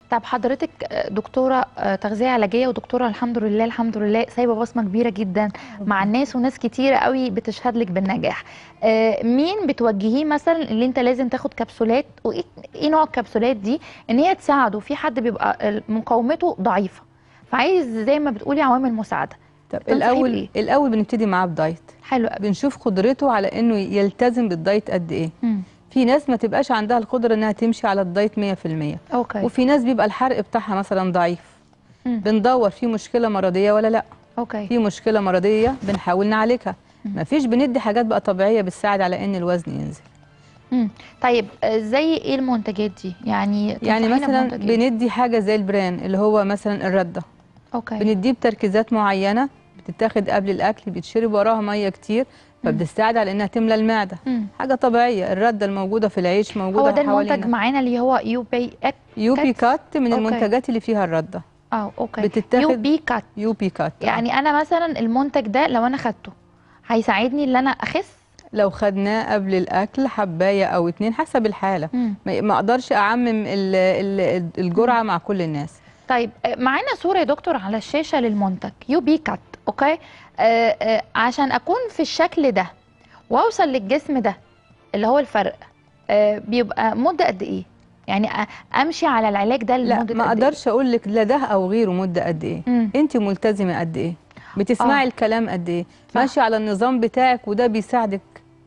طب حضرتك آه، دكتوره آه، تغذيه علاجيه ودكتوره الحمد لله الحمد لله سايبه بصمه كبيره جدا مع الناس وناس كتيره قوي بتشهد لك بالنجاح آه، مين بتوجهيه مثلا اللي انت لازم تاخد كبسولات وايه إيه نوع الكبسولات دي ان هي تساعده في حد بيبقى مقاومته ضعيفه فعايز زي ما بتقولي عوامل مساعده طب تنصحيه الاول بإيه؟ الاول بنبتدي معاه بدايت حلو قوي بنشوف قدرته على انه يلتزم بالدايت قد ايه مم. في ناس ما تبقاش عندها القدره انها تمشي على الدايت 100% اوكي وفي ناس بيبقى الحرق بتاعها مثلا ضعيف مم. بندور في مشكله مرضيه ولا لا اوكي في مشكله مرضيه بنحاول نعالجها مم. مفيش بندي حاجات بقى طبيعيه بتساعد على ان الوزن ينزل مم. طيب آه، زي ايه المنتجات دي يعني يعني تنصحينا مثلا بمنتج إيه؟ بندي حاجه زي البران اللي هو مثلا الرده اوكي بنديه بتركيزات معينه بتتاخد قبل الاكل بيتشرب وراها ميه كتير فبتساعد على انها تملى المعده مم. حاجه طبيعيه الرده الموجوده في العيش موجوده هو ده المنتج حوالينا. معانا اللي هو يو بي اك يوبي كات؟ كات من أوكي. المنتجات اللي فيها الرده اه اوكي بتتاخد- يو بي كات يوبي كات آه. يعني انا مثلا المنتج ده لو انا خدته هيساعدني ان انا اخس لو خدناه قبل الاكل حبايه او اتنين حسب الحاله مم. ما ما اقدرش اعمم ال- ال- الجرعه مع كل الناس طيب آه، معانا صوره يا دكتور على الشاشه للمنتج يو بي كات اوكي آه آه عشان اكون في الشكل ده واوصل للجسم ده اللي هو الفرق آه بيبقى مده قد ايه يعني أ- امشي على العلاج ده لا لمده ما قد إيه؟ اقدرش اقول لك لا ده او غيره مده قد ايه مم. انت ملتزمه قد ايه بتسمعي آه. الكلام قد ايه صح. ماشيه على النظام بتاعك وده بيساعدك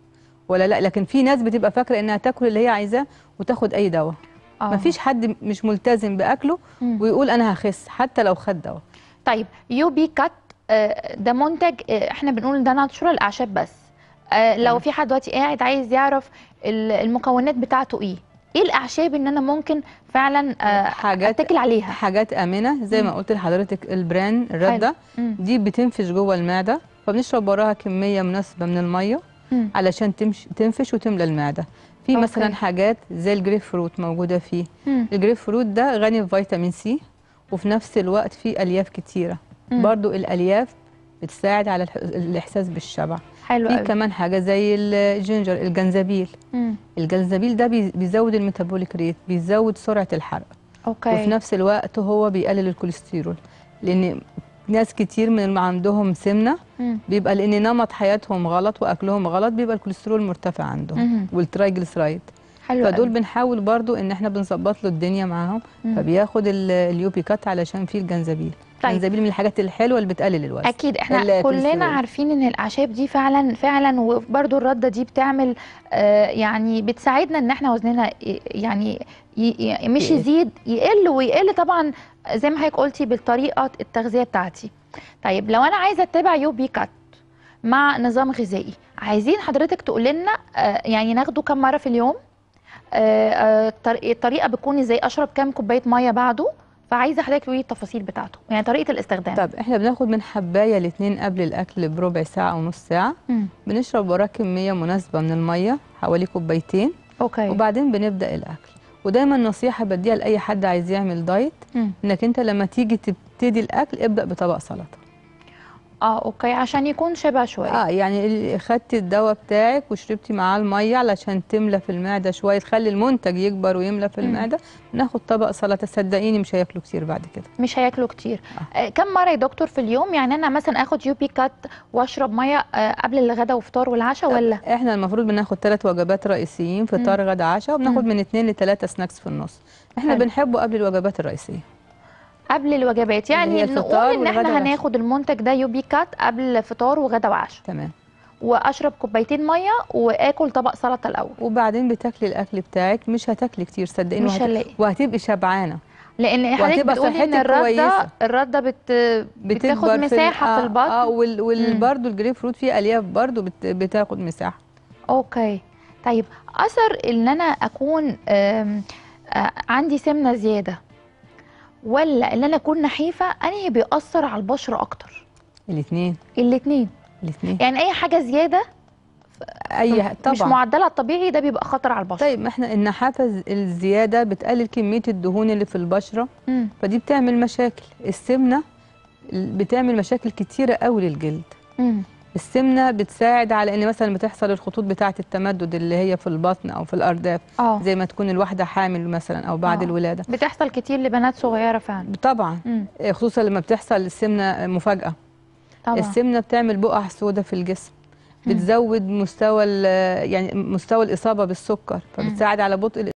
ولا لا لكن في ناس بتبقى فاكره انها تاكل اللي هي عايزاه وتاخد اي دواء آه. مفيش حد مش ملتزم باكله مم. ويقول انا هخس حتى لو خد دواء طيب يو بي كات آه، ده منتج آه، احنا بنقول ده ناتشورال اعشاب بس آه، لو تمام. في حد دلوقتي قاعد عايز يعرف ال- المكونات بتاعته ايه ايه الاعشاب ان انا ممكن فعلا آه، حاجات اتكل عليها حاجات امنه زي ما مم. قلت لحضرتك البران الرده مم. دي بتنفش جوه المعده فبنشرب وراها كميه مناسبه من الميه مم. علشان تمش تنفش وتملى المعده في أوكي. مثلا حاجات زي الجريب فروت موجوده فيه مم. الجريب فروت ده غني بفيتامين سي وفي نفس الوقت فيه الياف كتيره مم. برضو الالياف بتساعد على الح- الاحساس بالشبع حلو في قوي كمان حاجه زي الجينجر الجنزبيل مم. الجنزبيل ده بي- بيزود الميتابوليك ريت بيزود سرعه الحرق اوكي وفي نفس الوقت هو بيقلل الكوليسترول لان ناس كتير من اللي عندهم سمنه مم. بيبقى لان نمط حياتهم غلط واكلهم غلط بيبقى الكوليسترول مرتفع مهم. عندهم والترايجلسرايد حلو فدول قوي. بنحاول برضو ان احنا بنظبط له الدنيا معاهم مم. فبياخد ال- اليوبي كات علشان فيه الجنزبيل طيب. الجنزبيل من الحاجات الحلوه اللي بتقلل الوزن اكيد احنا الكوليسترول. كلنا عارفين ان الاعشاب دي فعلا فعلا وبرده الرده دي بتعمل آه يعني بتساعدنا ان احنا وزننا ي- يعني ي- ي- مش يقل. يزيد يقل ويقل طبعا زي ما حضرتك قلتي بالطريقه التغذيه بتاعتي طيب لو انا عايزه اتبع يو بي كات مع نظام غذائي عايزين حضرتك تقول لنا آه يعني ناخده كم مره في اليوم آه آه الطر- الطريقه بتكون ازاي اشرب كام كوبايه ميه بعده فعايزه حضرتك تقولي التفاصيل بتاعته يعني طريقه الاستخدام طب احنا بناخد من حبايه لاتنين قبل الاكل بربع ساعه او نص ساعه مم. بنشرب وراه كميه مناسبه من الميه حوالي كوبايتين اوكي وبعدين بنبدا الاكل ودايما نصيحه بديها لاي حد عايز يعمل دايت مم. انك انت لما تيجي تبتدي الاكل ابدا بطبق سلطه اه اوكي عشان يكون شبع شويه اه يعني ال- خدتي الدواء بتاعك وشربتي معاه الميه علشان تملى في المعده شويه تخلي المنتج يكبر ويملى في مم. المعده ناخد طبق سلطه صدقيني مش هياكلوا كتير بعد كده مش هياكلوا كتير آه. كم مره يا دكتور في اليوم يعني انا مثلا اخد يو بي كات واشرب ميه آه قبل الغداء وفطار والعشاء ولا احنا المفروض بناخد ثلاث وجبات رئيسيين فطار غدا عشاء وبناخد مم. من اثنين لثلاثه سناكس في النص احنا حلو. بنحبه قبل الوجبات الرئيسيه قبل الوجبات اللي يعني هي نقول الفطار ان والغدا احنا والعشاء. هناخد المنتج ده يو بي كات قبل فطار وغدا وعشاء تمام واشرب كوبايتين ميه واكل طبق سلطه الاول وبعدين بتاكلي الاكل بتاعك مش هتاكلي كتير صدقيني مش وهت- هلاقي وهتبقي شبعانه لان حضرتك وهتبقى بتقولي ان صحتك الرده كويسة. الرده بت بتاخد بتكبر مساحه ال- في آه البطن اه وال وال مم. برضه الجريب فروت فيه الياف برضه بت بتاخد مساحه اوكي طيب اثر ان انا اكون آم، آه، عندي سمنه زياده ولا ان انا اكون نحيفه انهي بيأثر على البشره اكتر الاثنين الاثنين الاثنين يعني اي حاجه زياده اي طبعا مش معدلها الطبيعي ده بيبقى خطر على البشره طيب ما احنا النحافه ز- الزياده بتقلل كميه الدهون اللي في البشره مم. فدي بتعمل مشاكل السمنه ال- بتعمل مشاكل كتيره قوي للجلد مم. السمنه بتساعد على ان مثلا بتحصل الخطوط بتاعه التمدد اللي هي في البطن او في الارداف اه زي ما تكون الواحده حامل مثلا او بعد آه. الولاده بتحصل كتير لبنات صغيره فعلا طبعا مم. خصوصا لما بتحصل السمنه مفاجاه طبعا السمنه بتعمل بقع سوداء في الجسم مم. بتزود مستوى ال- يعني مستوى الاصابه بالسكر فبتساعد على بطء